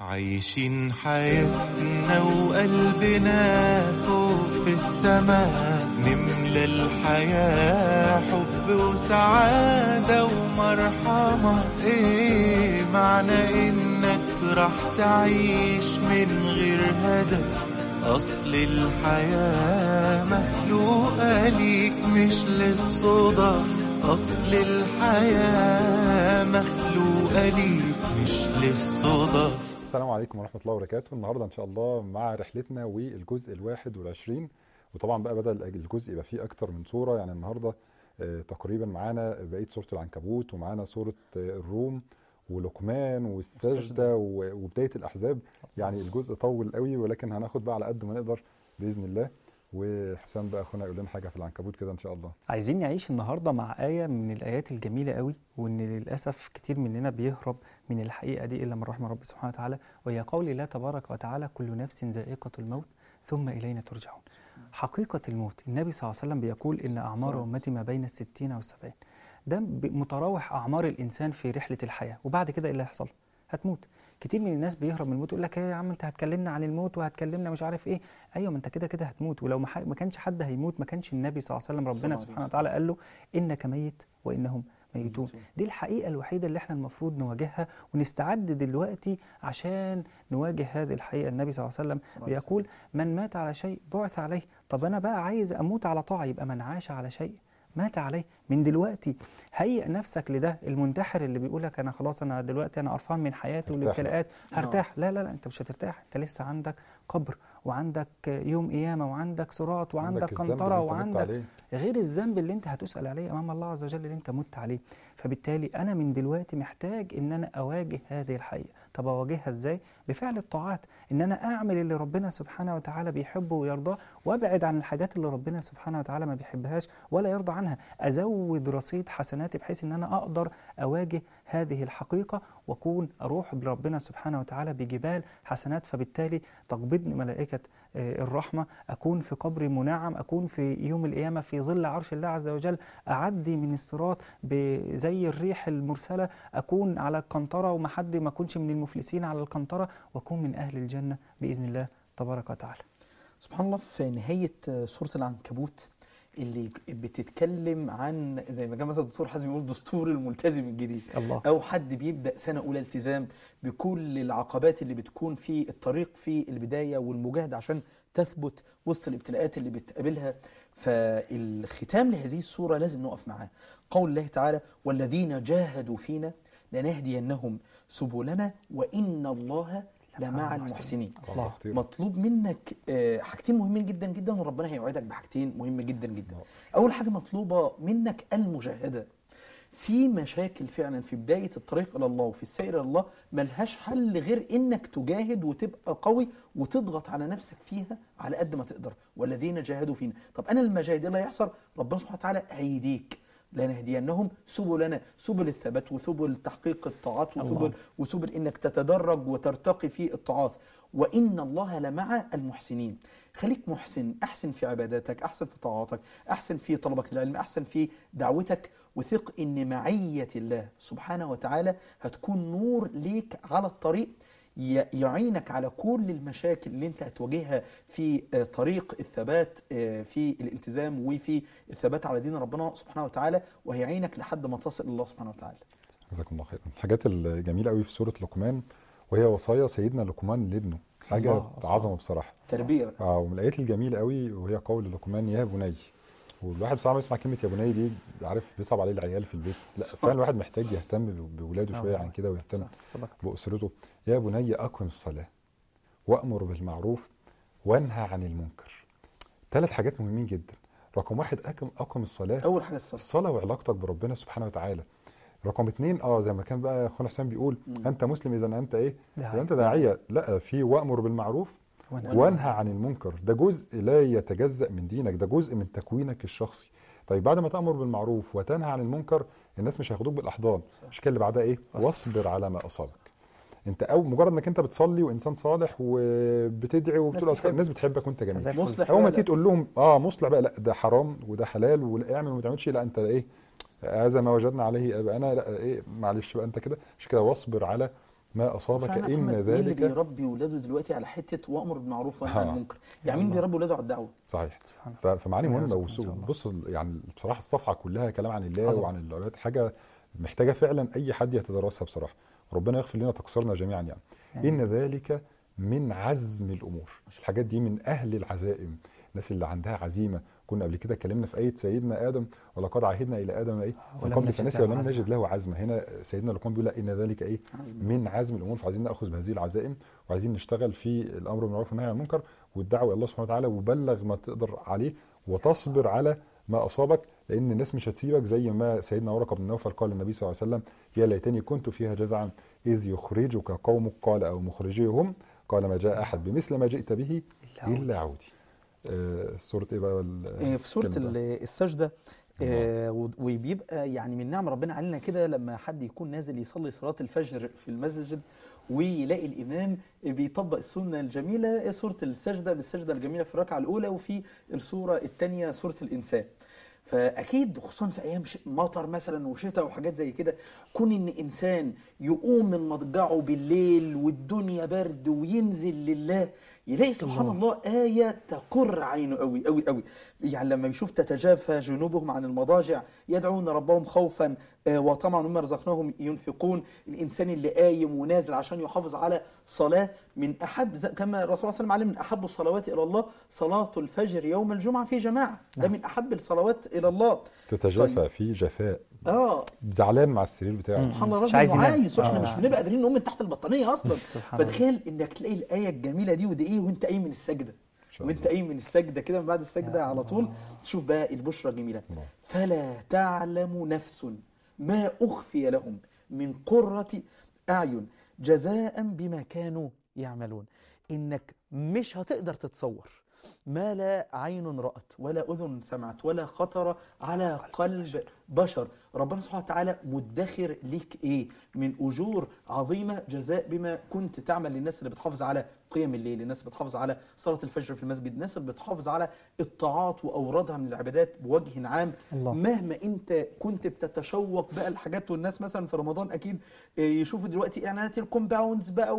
عايشين حياتنا وقلبنا فوق في السماء نملى الحياة حب وسعادة ومرحمة ايه معنى انك راح تعيش من غير هدف اصل الحياة مخلوقة ليك مش للصدف اصل الحياة مخلوقة ليك مش للصدف السلام عليكم ورحمة الله وبركاته النهاردة إن شاء الله مع رحلتنا والجزء الواحد والعشرين وطبعا بقى بدأ الجزء يبقى فيه أكتر من صورة يعني النهاردة آه، تقريبا معانا بقية سورة العنكبوت ومعانا سورة آه، الروم ولقمان والسجدة و- وبداية الأحزاب يعني الجزء طول قوي ولكن هناخد بقى على قد ما نقدر بإذن الله وحسام بقى أخونا يقول لنا حاجة في العنكبوت كده إن شاء الله عايزين نعيش النهارده مع آية من الآيات الجميلة قوي وإن للأسف كتير مننا بيهرب من الحقيقة دي إلا من رحم رب سبحانه وتعالى وهي قول الله تبارك وتعالى كل نفس ذائقة الموت ثم إلينا ترجعون حقيقة الموت النبي صلى الله عليه وسلم بيقول إن أعمار أمتي ما بين الستين والسبعين ده ب- متراوح أعمار الإنسان في رحلة الحياة وبعد كده إيه اللي هيحصل هتموت كتير من الناس بيهرب من الموت يقول لك ايه يا عم انت هتكلمنا عن الموت وهتكلمنا مش عارف ايه ايوه ما انت كده كده هتموت ولو ما, ح- ما كانش حد هيموت ما كانش النبي صلى الله عليه وسلم ربنا الله عليه سبحانه وسلم. وتعالى قال له انك ميت وانهم ميتون ميتون. دي الحقيقه الوحيده اللي احنا المفروض نواجهها ونستعد دلوقتي عشان نواجه هذه الحقيقه النبي صلى الله عليه وسلم صلى الله عليه بيقول من مات على شيء بعث عليه طب انا بقى عايز اموت على طاعه يبقى من عاش على شيء مات عليه من دلوقتي هيئ نفسك لده المنتحر اللي بيقول لك انا خلاص انا دلوقتي انا قرفان من حياتي ارتاح والابتلاءات هرتاح لا لا لا انت مش هترتاح انت لسه عندك قبر وعندك يوم قيامه وعندك صراط وعندك الذنب اللي قنطره أنت مت وعندك عليه. غير الذنب اللي انت هتسأل عليه امام الله عز وجل اللي انت مت عليه فبالتالي انا من دلوقتي محتاج ان انا اواجه هذه الحقيقه طب اواجهها ازاي بفعل الطاعات ان انا اعمل اللي ربنا سبحانه وتعالى بيحبه ويرضاه وابعد عن الحاجات اللي ربنا سبحانه وتعالى ما بيحبهاش ولا يرضى عنها ازود رصيد حسناتي بحيث ان انا اقدر اواجه هذه الحقيقه واكون اروح بربنا سبحانه وتعالى بجبال حسنات فبالتالي تقبضني ملائكه آه، الرحمه اكون في قبر منعم اكون في يوم القيامه في ظل عرش الله عز وجل اعدي من الصراط ب- زي الريح المرسله اكون على القنطره وما حد ما اكونش من المفلسين على القنطره واكون من اهل الجنه باذن الله تبارك وتعالى سبحان الله في نهاية آه، سورة العنكبوت اللي بتتكلم عن زي ما كان مثلا الدكتور حازم يقول دستور الملتزم الجديد الله او حد بيبدا سنه اولى التزام بكل العقبات اللي بتكون في الطريق في البدايه والمجاهده عشان تثبت وسط الابتلاءات اللي بتقابلها فالختام لهذه السوره لازم نقف معاه قول الله تعالى والذين جاهدوا فينا لنهدينهم سبلنا وان الله لمع المحسنين الله خطير مطلوب منك آه، حاجتين مهمين جدا جدا وربنا هيوعدك بحاجتين مهمة جدا جدا أول حاجة مطلوبة منك المجاهدة في مشاكل فعلا في بداية الطريق إلى الله وفي السير إلى الله ملهاش حل غير إنك تجاهد وتبقى قوي وتضغط على نفسك فيها على قد ما تقدر والذين جاهدوا فينا طب أنا لما جاهد إيه اللي هيحصل ربنا سبحانه وتعالى هيديك لنهدينهم سبلنا سبل الثبات وسبل تحقيق الطاعات الله. وسبل وسبل انك تتدرج وترتقي في الطاعات وان الله لمع المحسنين خليك محسن احسن في عباداتك احسن في طاعاتك احسن في طلبك للعلم احسن في دعوتك وثق ان معيه الله سبحانه وتعالى هتكون نور ليك على الطريق ي- يعينك على كل المشاكل اللي انت هتواجهها في آه، طريق الثبات آه، في الالتزام وفي الثبات على دين ربنا سبحانه وتعالى وهيعينك لحد ما تصل الى الله سبحانه وتعالى جزاكم الله خيرا الحاجات الجميله قوي في سوره لقمان وهي وصايا سيدنا لقمان لابنه حاجه الله، الله. عظمه بصراحه تربيه اه ومن الايات الجميله قوي وهي قول لقمان يا بني والواحد بصراحه بيسمع كلمه يا بني دي عارف بيصعب عليه العيال في البيت لا صح. فعلا الواحد محتاج يهتم ب- بولاده شويه آه. عن كده ويهتم صدقت باسرته يا بني اقم الصلاه وامر بالمعروف وانهى عن المنكر ثلاث حاجات مهمين جدا رقم واحد اقم اقم الصلاه اول حاجه الصلاه الصلاة وعلاقتك بربنا سبحانه وتعالى رقم اتنين اه زي ما كان بقى اخونا حسام بيقول مم. انت مسلم اذا انت ايه داعية. اذا انت داعيه لا في وامر بالمعروف وأنا- وانهى عن المنكر ده جزء لا يتجزأ من دينك ده جزء من تكوينك الشخصي طيب بعد ما تأمر بالمعروف وتنهى عن المنكر الناس مش هياخدوك بالأحضان مش كده اللي بعدها ايه واصبر. واصبر على ما أصابك انت او مجرد انك انت بتصلي وانسان صالح وبتدعي وبتقول الناس اذكار تحب. الناس بتحبك وانت جميل زي الفل. مصلح اول ما بقى تيجي لا. تقول لهم اه مصلح بقى لا ده حرام وده حلال ولا اعمل وما تعملش لا انت ايه هذا ما وجدنا عليه اباءنا لا ايه معلش بقى انت كده عشان كده واصبر على ما اصابك فأنا ان محمد، مين اللي ذلك بيربي ولاده دلوقتي على حته وامر بالمعروف وانهى عن آه. المنكر يعني مين الله. بيربي ولاده على الدعوه صحيح سبحان ف- فمعاني ربنا مهمه يرزقنا إن شاء الله. بص يعني بصراحه الصفحه كلها كلام عن الله عظمة. وعن العباد حاجه محتاجه فعلا اي حد يتدرسها بصراحه ربنا يغفر لنا تقصيرنا جميعا يعني آمين. ان ذلك من عزم الامور الحاجات دي من اهل العزائم الناس اللي عندها عزيمه كنا قبل كده اتكلمنا في ايه سيدنا ادم ولقد عهدنا الى ادم ايه ولم من قبل نجد فنسي له ولم عزما. نجد له عزمه هنا سيدنا لقمان بيقول لا ان ذلك ايه عزم. من عزم الامور فعايزين ناخذ بهذه العزائم وعايزين نشتغل في الامر بالمعروف والنهي عن المنكر والدعوه الى الله سبحانه وتعالى وبلغ ما تقدر عليه وتصبر على ما اصابك لان الناس مش هتسيبك زي ما سيدنا ورقه بن نوفل قال للنبي صلى الله عليه وسلم يا ليتني كنت فيها جزعا اذ يخرجك قومك قال او مخرجيهم قال ما جاء احد بمثل ما جئت به إلا عودي. الا عودي آه سوره ايه بقى ال- آه، في سورة الكلمة ال- بقى؟ السجدة آه، و- وبيبقى يعني من نعم ربنا علينا كده لما حد يكون نازل يصلي صلاة الفجر في المسجد ويلاقي الإمام بيطبق السنة الجميلة سورة السجدة بالسجدة الجميلة في الركعة الأولى وفي السورة الثانية سورة الإنسان فأكيد خصوصا في أيام ش- مطر مثلا وشتاء وحاجات زي كده كون إن إنسان يقوم من مضجعه بالليل والدنيا برد وينزل لله يلاقي سبحان الله آية تقر عينه قوي قوي قوي يعني لما يشوف تتجافى جنوبهم عن المضاجع يدعون ربهم خوفا آه، وطمعا مما رزقناهم ينفقون الإنسان اللي قايم ونازل عشان يحافظ على صلاة من أحب زي- كما الرسول صلى الله عليه وسلم علم من أحب الصلوات إلى الله صلاة الفجر يوم الجمعة في جماعة ده من أحب الصلوات إلى الله تتجافى طيب. في جفاء آه زعلان مع السرير بتاعه سبحان الله مش رجل عايز ينام. عايز واحنا آه. مش بنبقى قادرين نقوم من تحت البطانيه اصلا سبحان الله. فتخيل انك تلاقي الايه الجميله دي ودي ايه وانت قايم من السجده شاء وانت الله. قايم من السجده كده من بعد السجده يا على طول الله. تشوف بقى البشرى الجميله الله. فلا تعلم نفس ما اخفي لهم من قره اعين جزاء بما كانوا يعملون انك مش هتقدر تتصور ما لا عين رأت ولا أذن سمعت ولا خطر على قلب بشر ربنا سبحانه وتعالى مدخر ليك إيه من أجور عظيمة جزاء بما كنت تعمل للناس اللي بتحافظ على قيم الليل الناس اللي بتحافظ على صلاة الفجر في المسجد الناس اللي بتحافظ على الطاعات وأوردها من العبادات بوجه عام الله. مهما انت كنت بتتشوق بقى الحاجات والناس مثلا في رمضان اكيد آه، يشوفوا دلوقتي اعلانات الكومباوندز بقى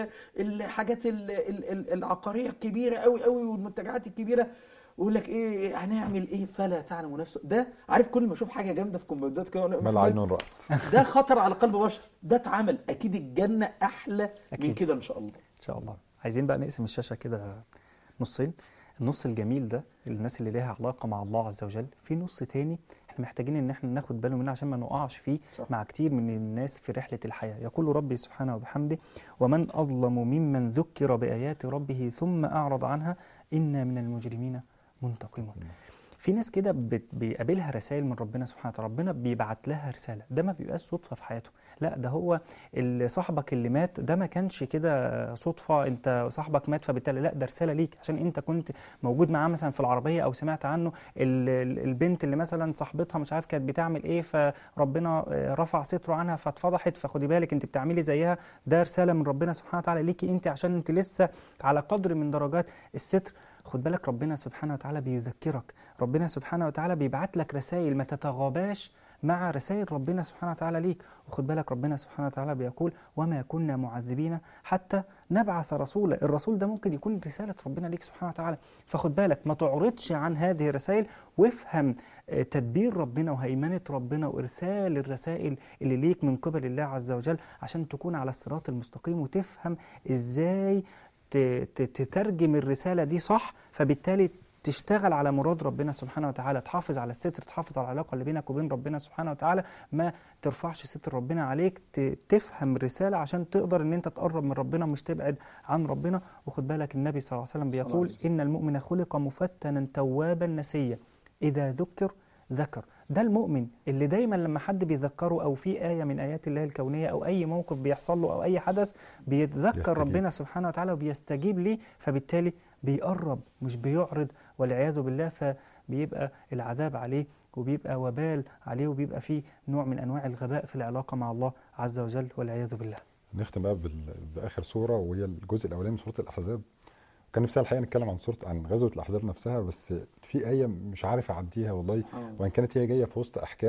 والحاجات ال- ال- ال- العقاريه الكبيره قوي قوي والمنتجعات الكبيره ويقول لك ايه هنعمل ايه فلا تعلم نفسه ده عارف كل ما اشوف حاجه جامده في كومباوندات كده أقول ما محمد، العين رأت ده خطر على قلب بشر ده اتعمل اكيد الجنه احلى من أكيد. كده ان شاء الله ان شاء الله عايزين بقى نقسم الشاشه كده نصين النص الجميل ده الناس اللي ليها علاقه مع الله عز وجل في نص تاني احنا محتاجين ان احنا ناخد بالنا منه عشان ما نقعش فيه صح. مع كتير من الناس في رحله الحياه يقول ربي سبحانه وبحمده ومن اظلم ممن ذكر بايات ربه ثم اعرض عنها انا من المجرمين منتقمون في ناس كده بت- بيقابلها رسائل من ربنا سبحانه وتعالى ربنا بيبعت لها رسالة ده ما بيبقاش صدفة في حياته لا ده هو اللي صاحبك اللي مات ده ما كانش كده صدفة انت صاحبك مات فبالتالي لا ده رسالة ليك عشان انت كنت موجود معاه مثلا في العربية او سمعت عنه ال- ال- البنت اللي مثلا صاحبتها مش عارف كانت بتعمل ايه فربنا آه، رفع ستره عنها فاتفضحت فخدي بالك انت بتعملي زيها ده رسالة من ربنا سبحانه وتعالى ليكي انت عشان انت لسه على قدر من درجات الستر خد بالك ربنا سبحانه وتعالى بيذكرك ربنا سبحانه وتعالى بيبعت لك رسائل ما تتغاباش مع رسائل ربنا سبحانه وتعالى ليك وخد بالك ربنا سبحانه وتعالى بيقول وما كنا معذبين حتى نبعث رسولا الرسول ده ممكن يكون رسالة ربنا ليك سبحانه وتعالى فخد بالك ما تعرضش عن هذه الرسائل وافهم آه، تدبير ربنا وهيمنة ربنا وإرسال الرسائل اللي ليك من قبل الله عز وجل عشان تكون على الصراط المستقيم وتفهم إزاي ت- ت- تترجم الرسالة دي صح فبالتالي تشتغل على مراد ربنا سبحانه وتعالى تحافظ على الستر تحافظ على العلاقة اللي بينك وبين ربنا سبحانه وتعالى ما ترفعش ستر ربنا عليك ت- تفهم الرسالة عشان تقدر ان انت تقرب من ربنا مش تبعد عن ربنا وخد بالك النبي صلى الله عليه وسلم الله بيقول عليه وسلم. إن المؤمن خلق مفتنا توابا نسيا إذا ذكر ذكر ده المؤمن اللي دايما لما حد بيذكره او في ايه من ايات الله الكونيه او اي موقف بيحصل له او اي حدث بيتذكر يستجيب. ربنا سبحانه وتعالى وبيستجيب ليه فبالتالي بيقرب مش بيعرض والعياذ بالله فبيبقى العذاب عليه وبيبقى وبال عليه وبيبقى فيه نوع من انواع الغباء في العلاقه مع الله عز وجل والعياذ بالله نختم بقى بال- باخر سوره وهي الجزء الاولاني من سوره الاحزاب كان نفسي الحقيقه نتكلم عن سوره عن غزوه الاحزاب نفسها بس في ايه مش عارف اعديها والله سبحان الله. وان كانت هي جايه في وسط احكام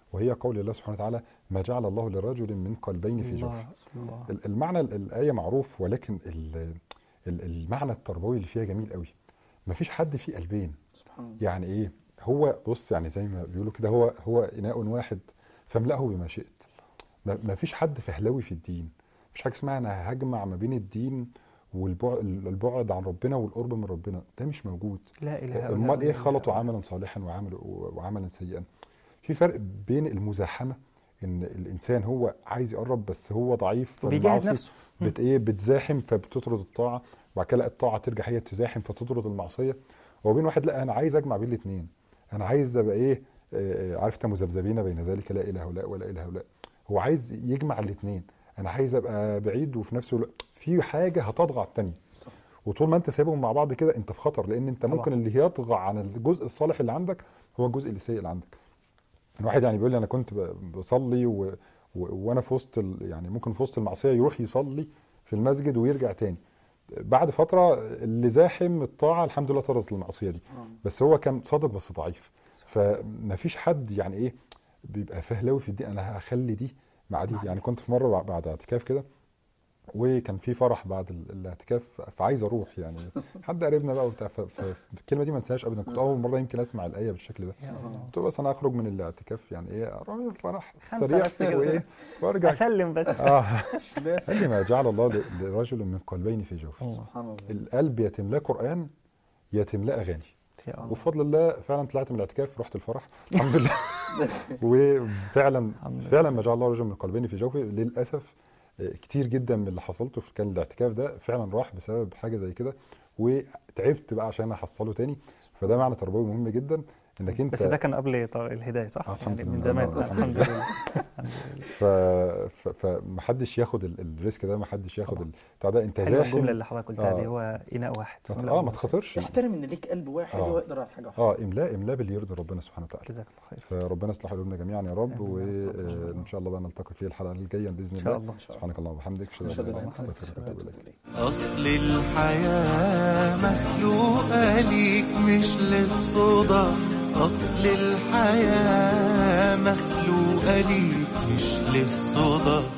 وهي قول الله سبحانه وتعالى ما جعل الله لرجل من قلبين في جوفه الله الله ال- المعنى ال- الآية معروف ولكن ال- ال- المعنى التربوي اللي فيها جميل قوي مفيش حد فيه قلبين سبحان الله يعني ايه هو بص يعني زي ما بيقولوا كده هو هو اناء واحد فاملأه بما شئت ما ما فيش حد فهلوي في الدين مفيش حاجه اسمها انا هجمع ما بين الدين والبعد البعد عن ربنا والقرب من ربنا ده مش موجود لا اله الا امال ايه الله. خلطوا عملا صالحا وعمل وعملا سيئا في فرق بين المزاحمه ان الانسان هو عايز يقرب بس هو ضعيف وبيجاهد فالمعاصي نفسه بت ايه بتزاحم فبتطرد الطاعه وبعد كده لا الطاعه ترجع هي تزاحم فتطرد المعصيه وبين واحد لا انا عايز اجمع بين الاثنين انا عايز ابقى ايه آه، آه، عارف انت مذبذبين بين ذلك لا اله الا ولا اله الا هو عايز يجمع الاثنين انا عايز ابقى بعيد وفي نفس الوقت في حاجه هتطغى على الثانيه صح. وطول ما انت سايبهم مع بعض كده انت في خطر لان انت طبعا. ممكن اللي يطغى عن الجزء الصالح اللي عندك هو الجزء السيء اللي عندك الواحد يعني بيقول لي انا كنت ب- بصلي و... و... وانا في وسط ال... يعني ممكن في وسط المعصيه يروح يصلي في المسجد ويرجع تاني بعد فتره اللي زاحم الطاعه الحمد لله طردت المعصيه دي آه. بس هو كان صادق بس ضعيف فمفيش حد يعني ايه بيبقى فهلاوي في الدين انا هخلي دي مع دي يعني كنت في مره بعد اعتكاف كده وكان في فرح بعد ال- الاعتكاف فعايز اروح يعني حد قريبنا بقى وبتاع ف- فالكلمه دي ما انساهاش ابدا كنت اول مره يمكن اسمع الايه بالشكل ده يا الله. قلت له بس انا هخرج من الاعتكاف يعني ايه اروح الفرح خمسة سريع بس كده كده. وايه وارجع اسلم بس اه قال لي ما جعل الله ل- لرجل من قلبين في جوفه سبحان الله القلب يا تملاه قران يا تملاه اغاني يا الله وبفضل الله فعلا طلعت من الاعتكاف رحت الفرح الحمد لله وفعلا الحمد لله. فعلا ما جعل الله رجل من قلبين في جوفه للاسف آه، كتير جدا من اللي حصلته في كان الاعتكاف ده فعلا راح بسبب حاجه زي كده وتعبت بقى عشان احصله تاني فده معنى تربوي مهم جدا انك انت بس ده كان قبل طريق الهدايه صح؟ آه، الحمد يعني من لله. زمان آه، الحمد لله الحمد لله ف... ف... فمحدش ياخد ال- الريسك ده محدش ياخد طبعا. ال- بتاع ده انت حلوه الجمله زاحم اللي حضرتك قلتها آه. دي هو اناء واحد اه ما تخاطرش احترم ان ليك قلب واحد آه. وهو يقدر على حاجه واحده اه املاء املاء باللي يرضي ربنا سبحانه وتعالى جزاك الله خير فربنا يصلح قلوبنا جميعا يا رب آمين يا رب. وان شاء الله بقى نلتقي في الحلقه الجايه باذن ان شاء الله الله سبحانك اللهم وبحمدك اشهد أشهد ان لا أن اله لا الا إله انت إلا استغفرك أنت واتوب اليك أصل الحياة مخلوقة ليك مش للصدف أصل الحياة مخلوقة ليك مش للصدف